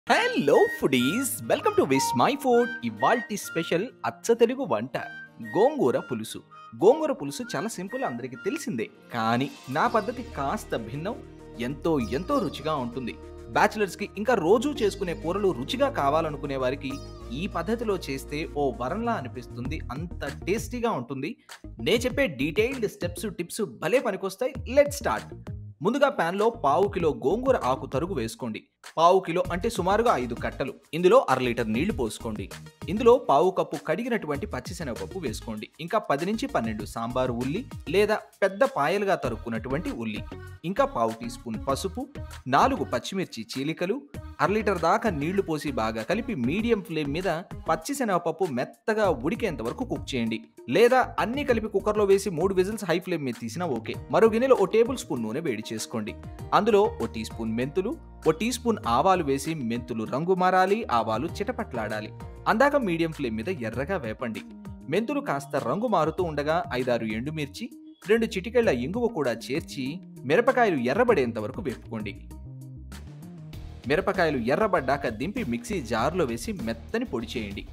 hello foodies welcome to Vismai food ఇవాల్టి special అచ్చ తెలుగు వంట గోంగూర పులుసు గోంగూర పులుసు చాలా సింపుల్ అందరికీ తెలిసిందే కానీ నా పద్ధతి కాస్త భిన్నం ఎంతో ఎంతో రుచిగా ఉంటుంది బ్యాచిలర్స్ కి ఇంకా రోజు చేసుకునే కూరలు రుచిగా కావాలనుకునే వారికి ఈ పద్ధతిలో చేస్తే ఓ వరంలా అనిపిస్తుంది అంత టేస్టీగా ఉంటుంది నే చెప్పే డీటెయిల్డ్ స్టెప్స్ టిప్స్ భలే పనికొస్తాయి లెట్ స్టార్ట్ ముందుగా ప్యాన్లో పావు కిలో గోంగూర ఆకు తరుగు వేసుకోండి పావు కిలో అంటే సుమారుగా ఐదు కట్టలు ఇందులో అర లీటర్ నీళ్లు పోసుకోండి ఇందులో పావు కప్పు కడిగినటువంటి పచ్చిశనగపప్పు వేసుకోండి ఇంకా పది నుంచి పన్నెండు సాంబారు ఉల్లి లేదా పెద్ద పాయలుగా తరుక్కున్నటువంటి ఉల్లి ఇంకా పావు టీ స్పూన్ పసుపు నాలుగు పచ్చిమిర్చి చీలికలు అర లీటర్ దాకా నీళ్లు పోసి బాగా కలిపి మీడియం ఫ్లేమ్ మీద పచ్చిశనగపప్పు మెత్తగా ఉడికేంత వరకు కుక్ చేయండి లేదా అన్ని కలిపి కుక్కర్లో వేసి మూడు విజిల్స్ హై ఫ్లేమ్ మీద తీసినా ఓకే మరో గిన్నెలో ఓ టేబుల్ స్పూన్ నూనె వేడి చేసుకోండి అందులో ఓ టీ స్పూన్ మెంతులు ఓ టీ స్పూన్ ఆవాలు వేసి మెంతులు రంగు మారాలి ఆవాలు చిటపట్లాడాలి అందాక మీడియం ఫ్లేమ్ మీద ఎర్రగా వేపండి మెంతులు కాస్త రంగు మారుతూ ఉండగా ఐదారు ఎండుమిర్చి రెండు చిటికెళ్ల ఇంగువ కూడా చేర్చి మిరపకాయలు ఎర్రబడేంత వరకు వేపుకోండి మిరపకాయలు ఎర్రబడ్డాక దింపి మిక్సీ జార్లో వేసి మెత్తని పొడి చేయండి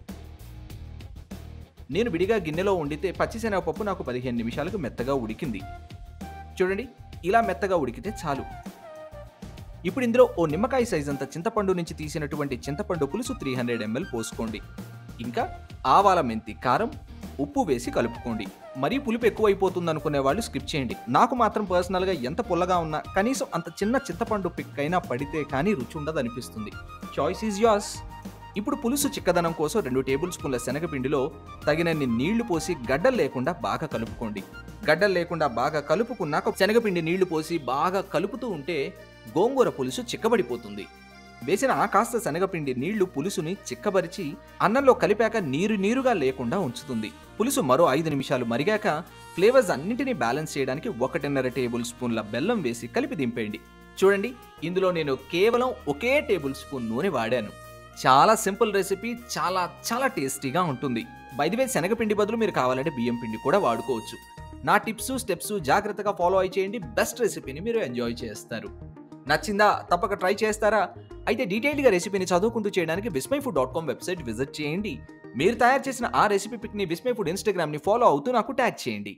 నేను విడిగా గిన్నెలో వండితే పచ్చిశనగపప్పు నాకు పదిహేను నిమిషాలకు మెత్తగా ఉడికింది చూడండి ఇలా మెత్తగా ఉడికితే చాలు ఇప్పుడు ఇందులో ఓ నిమ్మకాయ సైజ్ అంత చింతపండు నుంచి తీసినటువంటి చింతపండు పులుసు త్రీ హండ్రెడ్ ఎంఎల్ పోసుకోండి ఇంకా ఆవాల మెంతి కారం ఉప్పు వేసి కలుపుకోండి మరీ పులుపు ఎక్కువైపోతుంది అనుకునే వాళ్ళు స్కిప్ చేయండి నాకు మాత్రం పర్సనల్గా ఎంత పుల్లగా ఉన్నా కనీసం అంత చిన్న చింతపండు పిక్ అయినా పడితే కానీ రుచి ఉండదు అనిపిస్తుంది చాయిస్ ఈజ్ యాస్ ఇప్పుడు పులుసు చిక్కదనం కోసం రెండు టేబుల్ స్పూన్ల శనగపిండిలో తగినన్ని నీళ్లు పోసి గడ్డలు లేకుండా బాగా కలుపుకోండి గడ్డలు లేకుండా బాగా కలుపుకున్నాక శనగపిండి నీళ్లు పోసి బాగా కలుపుతూ ఉంటే గోంగూర పులుసు చిక్కబడిపోతుంది వేసిన ఆ కాస్త శనగపిండి నీళ్లు పులుసుని చిక్కబరిచి అన్నంలో కలిపాక నీరు నీరుగా లేకుండా ఉంచుతుంది పులుసు మరో ఐదు నిమిషాలు మరిగాక ఫ్లేవర్స్ అన్నింటినీ బ్యాలెన్స్ చేయడానికి ఒకటిన్నర టేబుల్ స్పూన్ల బెల్లం వేసి కలిపి దింపేయండి చూడండి ఇందులో నేను కేవలం ఒకే టేబుల్ స్పూన్ నూనె వాడాను చాలా సింపుల్ రెసిపీ చాలా చాలా టేస్టీగా ఉంటుంది బైదివే శనగపిండి బదులు మీరు కావాలంటే బియ్యం పిండి కూడా వాడుకోవచ్చు నా టిప్స్ స్టెప్స్ జాగ్రత్తగా ఫాలో అయి చేయండి బెస్ట్ రెసిపీని మీరు ఎంజాయ్ చేస్తారు నచ్చిందా తప్పక ట్రై చేస్తారా అయితే డీటెయిల్డ్గా రెసిపీని చదువుకుంటూ చేయడానికి Vismai food dot com website visit చేయండి మీరు తయారు చేసిన ఆ రెసిపీ పిక్ని విస్మై ఫుడ్ ఇన్స్టాగ్రామ్ని ఫాలో అవుతూ నాకు ట్యాగ్ చేయండి